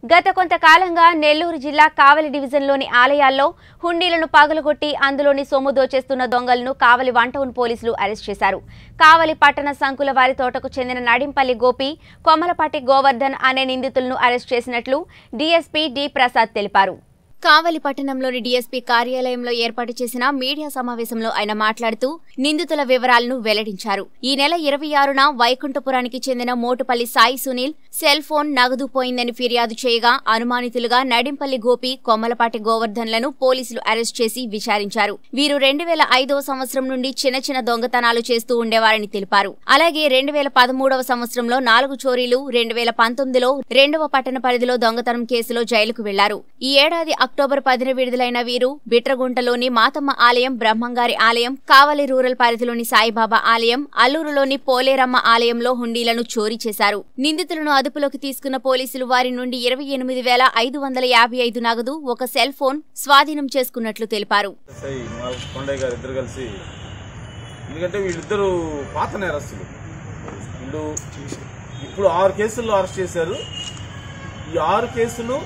గత కొంతకాలంగా నెల్లూరు జిల్లా కావలి డివిజన్లోని ఆలయాల్లో హుండీలను పగలగొట్టి అందులోని సొమ్ము దోచేస్తున్న దొంగలను కావలి వన్ టౌన్ పోలీసులు అరెస్ట్ చేశారు కావలి పట్టణ సంకుల వారి తోటకు చెందిన నడింపల్లి గోపి కొమలపాటి గోవర్ధన్ అనే నిందితులను అరెస్ట్ చేసినట్లు డీఎస్పీ డి ప్రసాద్ తెలిపారు కావలి పట్టణంలోని డీఎస్పీ కార్యాలయంలో ఏర్పాటు చేసిన మీడియా సమావేశంలో ఆయన మాట్లాడుతూ నిందితుల వివరాలను వెల్లడించారు ఈ నెల ఇరవై ఆరున వైకుంఠపురానికి చెందిన మోటుపల్లి సాయి సునీల్ సెల్ ఫోన్ నగదు పోయిందని ఫిర్యాదు చేయగా అనుమానితులుగా నడింపల్లి గోపి కొమ్మలపాటి గోవర్ధన్లను పోలీసులు అరెస్ట్ చేసి విచారించారు వీరు రెండు వేల ఐదవ సంవత్సరం నుండి చిన్న చిన్న దొంగతనాలు చేస్తూ ఉండేవారని తెలిపారు అలాగే రెండు వేల పదమూడవ సంవత్సరంలో నాలుగు చోరీలు రెండు వేల పంతొమ్మిదిలో రెండవ పట్టణ పరిధిలో దొంగతనం కేసులో జైలుకు వెళ్లారు ఈ ఏడాది అక్టోబర్ పదిన విడుదలైన వీరు బిట్రగుంటలోని మాతమ్మ ఆలయం బ్రహ్మంగారి ఆలయం కావలి రూరల్ పరిధిలోని సాయిబాబా ఆలయం అల్లూరులోని పోలేరమ్మ ఆలయంలో హుండీలను చోరీ చేశారు నిందితులను అదుపులోకి తీసుకున్న పోలీసులు వారి నుండి ఇరవై ఎనిమిది వేల ఐదు వందల యాభై ఐదు నగదు ఒక సెల్ ఫోన్ స్వాధీనం చేసుకున్నట్లు తెలిపారు ఎస్ఐ మాల్ కొండయ్య గారు ఇద్దరు కలిసి ఎందుకంటే వీళ్ళిద్దరూ పాత నేరస్తులు వీళ్ళు ఇప్పుడు ఆరు కేసుల్లో అరెస్ట్ చేశారు ఈ ఆరు కేసులు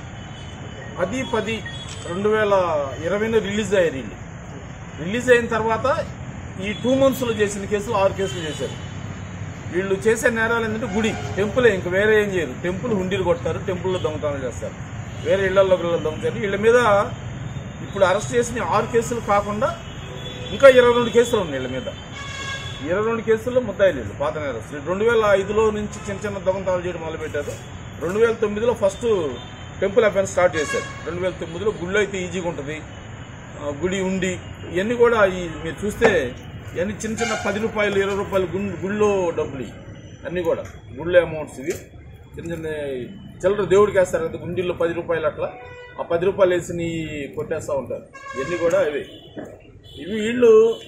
పది పది రెండు వేల ఇరవైలో రిలీజ్ అయ్యారు వీళ్ళు రిలీజ్ అయిన తర్వాత ఈ టూ మంత్స్లో చేసిన కేసులు ఆరు కేసులు చేశారు వీళ్ళు చేసే నేరాలు ఏంటంటే గుడి టెంపులే ఇంక వేరే ఏం చేయరు టెంపుల్ హుండీలు కొడతారు టెంపుల్లో దొంగతనం చేస్తారు వేరే ఇళ్లలో దొంగతారు వీళ్ళ మీద ఇప్పుడు అరెస్ట్ చేసిన ఆరు కేసులు కాకుండా ఇంకా ఇరవై రెండు కేసులు ఉన్నాయి వీళ్ళ మీద ఇరవై రెండు కేసుల్లో ముద్దాయిలు వీళ్ళు పాత నేరస్తులు రెండు వేల ఐదులో నుంచి చిన్న చిన్న దొంగతనాలు చేయడం మొదలుపెట్టారు రెండు వేల తొమ్మిదిలో ఫస్ట్ టెంపుల్ అఫెన్స్ స్టార్ట్ చేశారు రెండు వేల తొమ్మిదిలో గుళ్ళు అయితే ఈజీగా ఉంటుంది ఆ, గుడి ఉండి ఇవన్నీ కూడా ఈ మీరు చూస్తే ఇవన్నీ చిన్న చిన్న పది రూపాయలు ఇరవై రూపాయలు గుండు గుళ్ళో డబ్బులు ఇవి. అన్నీ కూడా గుళ్ళో అమౌంట్స్ ఇవి చిన్న చిన్న చిల్లర దేవుడికి వేస్తారు కదా గుండీల్లో పది రూపాయలు అట్లా ఆ పది రూపాయలు వేసి కొట్టేస్తూ ఉంటారు ఇవన్నీ కూడా ఇవి ఇవి వీళ్ళు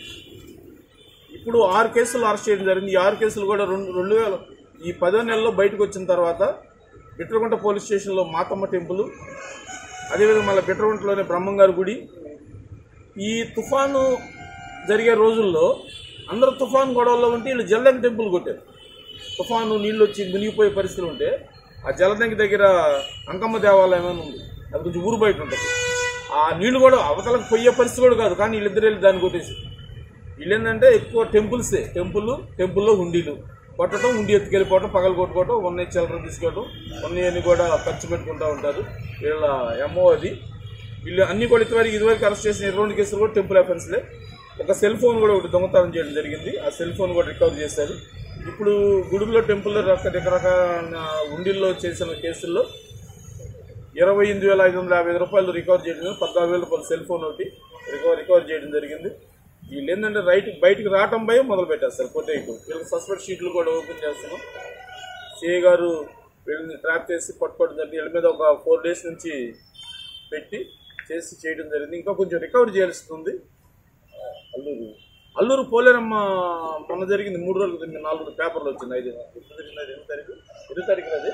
ఇప్పుడు ఆరు కేసులు అరెస్ట్ చేయడం జరిగింది ఈ ఆరు కేసులు కూడా రెండు రెండు వేల ఈ పదో నెలలో బయటకు వచ్చిన తర్వాత బిట్రగుంట పోలీస్ స్టేషన్లో మాతమ్మ టెంపుల్ అదేవిధంగా మళ్ళీ బిట్రగుంటలోనే బ్రహ్మంగారి గుడి ఈ తుఫాను జరిగే రోజుల్లో అందరూ తుఫాను గొడవల్లో ఉంటే వీళ్ళు జలదంకి టెంపుల్ కొట్టారు తుఫాను నీళ్ళు వచ్చి మునిగిపోయే పరిస్థితులు ఉంటే ఆ జలదంకి దగ్గర అంకమ్మ దేవాలయం అని ఉంది అది కొంచెం ఊరు బయట ఉంటుంది ఆ నీళ్లు కూడా అవతలకు పోయే పరిస్థితి కూడా కాదు కానీ వీళ్ళిద్దరు వెళ్ళి దాన్ని కొట్టేసి వీళ్ళు ఏంటంటే ఎక్కువ టెంపుల్సే టెంపుల్ టెంపుల్లో హుండీలు కొట్టడం హుండీ ఎత్తుకెళ్ళిపోవడం పగలు కొట్టుకోవడం ఉన్నాయి చిల్లర తీసుకోవడం ఉన్నాయని కూడా ఖర్చు పెట్టుకుంటూ ఉంటారు వీళ్ళ ఎమ్మో అది వీళ్ళు అన్ని కూడా ఇదివరకు ఇదివరకు అరెస్ట్ చేసిన ఇరవై రెండు కేసులు కూడా టెంపుల్ అఫెన్స్లే ఒక సెల్ ఫోన్ కూడా ఒకటి దొంగతనం చేయడం జరిగింది ఆ సెల్ ఫోన్ కూడా రికవర్ చేశారు ఇప్పుడు గుడుల్లో టెంపుల్లో రకరకాల ఉండిల్లో చేసిన కేసుల్లో ఇరవై ఎనిమిది వేల ఐదు వందల యాభై ఐదు రూపాయలు రికవర్ చేయడం జరిగింది. పద్నాలుగు వేల రూపాయలు సెల్ ఫోన్ ఒకటి రికవర్ రికవర్ చేయడం జరిగింది వీళ్ళు ఏంటంటే రైట్ బయటికి రావటం భయం మొదలు పెట్టేస్తారు కొట్టేయకు వీళ్ళకి సస్పెక్ట్ షీట్లు కూడా ఓపెన్ చేస్తున్నాం సిఏ గారు వీళ్ళని ట్రాప్ చేసి పట్టుకోవడం జరిగింది వీళ్ళ మీద ఒక ఫోర్ డేస్ నుంచి పెట్టి చేసి చేయడం జరిగింది ఇంకా కొంచెం రికవర్ చేయాల్సి ఉంది అల్లూరు అల్లూరు పోలేరమ్మ మొన్న జరిగింది మూడు రోజుల క్రితం నాలుగు రోజులు పేపర్లు వచ్చింది ఐదు ఎప్పుడు జరిగింది అది ఎన్ని తారీఖు ఎన్ని తారీఖు అది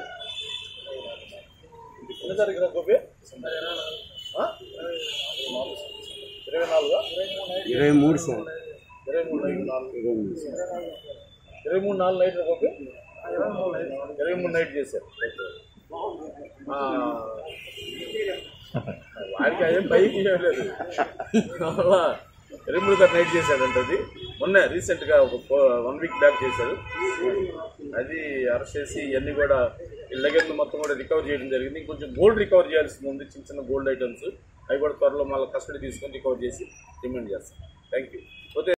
ఎన్ని తారీఖు గోపి ఆ? ఇరవై నాలుగా ఇరవై మూడు సార్ ఇరవై మూడు నైట్ నాలుగు ఇరవై మూడు ఇరవై మూడు నాలుగు నైట్ గోపి ఇరవై మూడు నైట్ చేశారు ఆ, వాడికి అదేం పైకి ఏం లేదు అలా ఇరవై మూడు గారు నైట్ చేశాడంట అది మొన్న రీసెంట్గా ఒక వన్ వీక్ బ్యాక్ చేశారు అది అరెస్ట్ చేసి ఇవన్నీ కూడా వీళ్ళ దగ్గర మొత్తం కూడా రికవర్ చేయడం జరిగింది ఇంకొంచెం గోల్డ్ రికవర్ చేయాల్సి ఉంది చిన్న చిన్న గోల్డ్ ఐటమ్స్ అవి కూడా త్వరలో మళ్ళీ కస్టడీ తీసుకొని రికవర్ చేసి డిమాండ్ చేస్తాం థ్యాంక్ యూ